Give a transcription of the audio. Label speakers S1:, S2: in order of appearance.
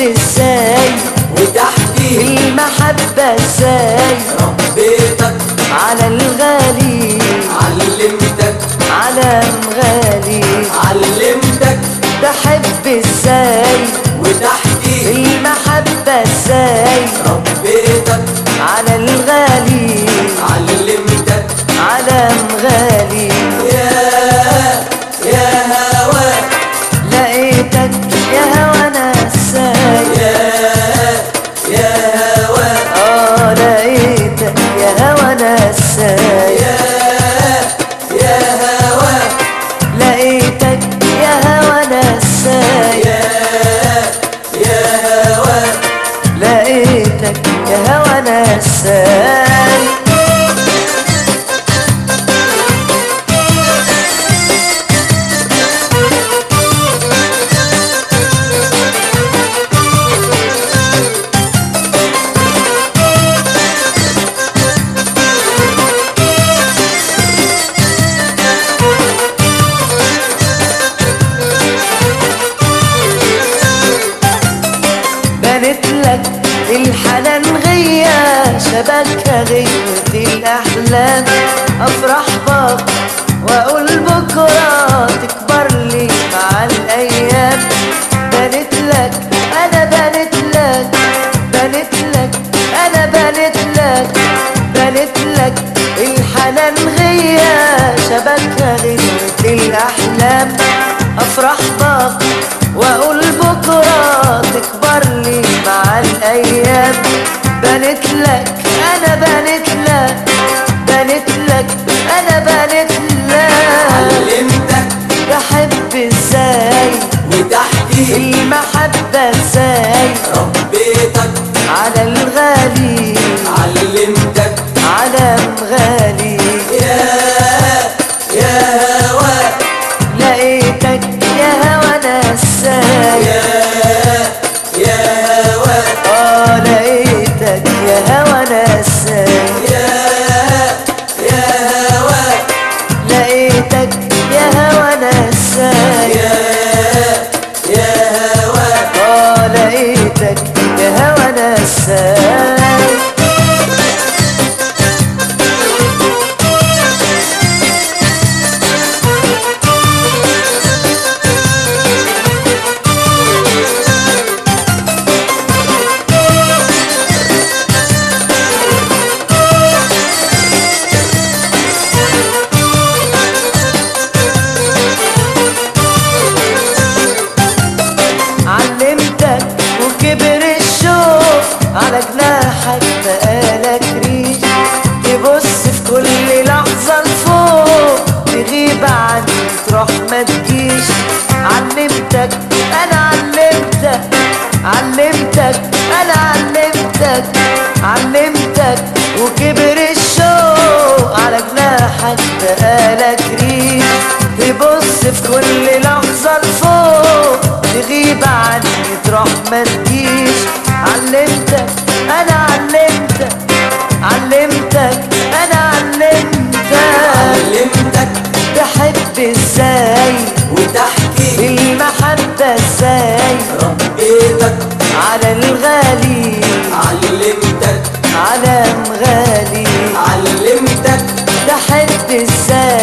S1: ازاي
S2: وتحكي
S1: المحبة ازاي
S2: ربيتك
S1: على الغالي
S2: علمتك
S1: على غالي
S2: علمتك
S1: بحب ازاي
S2: وتحكي
S1: المحبة ازاي
S2: ربيتك
S1: على الغالي
S2: علمتك
S1: على غالي
S2: يا يا هوا
S1: لقيتك يا هوا نساي
S2: يا يا هوا
S1: اه لقيتك يا هوا نساي
S2: يا يا هوا
S1: لقيتك يا هوا نساي
S2: يا يا هوا
S1: لقيتك يا هوا نساي بنت لك الحنان غيا شبكة غيرة الأحلام أفرح بك وأقول بكرة تكبر لي مع الأيام بنت لك أنا بنت لك بنت لك أنا بنت لك بنت لك الحنان غيا شبكة غيرة الأحلام أفرح بك وأقول بكرة تكبر لي مع الأيام بنت لك أنا بنت لك بنت لك أنا بنت لك
S2: علمتك
S1: بحب إزاي
S2: وتحكي
S1: المحبة إزاي
S2: ربيتك
S1: على الغالي
S2: علمتك
S1: على غالي
S2: يا يا هوا
S1: لقيتك يا هوا نساي
S2: يا يا هوا
S1: اه لقيتك يا هوا نساي
S2: يا يا هوا
S1: لقيتك يا هوا نساي
S2: يا يا هوا
S1: اه لقيتك يا هوا نساي علمتك وكبر الشوق على جناحك بقالك ريش تبص في كل لحظة لفوق تغيب عني تروح ما تجيش علمتك انا علمتك علمتك انا علمتك علمتك وكبر الشوق على جناحك بقالك ريش تبص في كل لحظة لفوق تغيب عني تروح ما تجيش علمتك انا علمتك علمتك انا علمتك
S2: علمتك
S1: بحب ازاي
S2: وتحكي
S1: المحبة ازاي
S2: ربيتك
S1: على الغالي
S2: علمتك
S1: على غالي
S2: علمتك
S1: بحب ازاي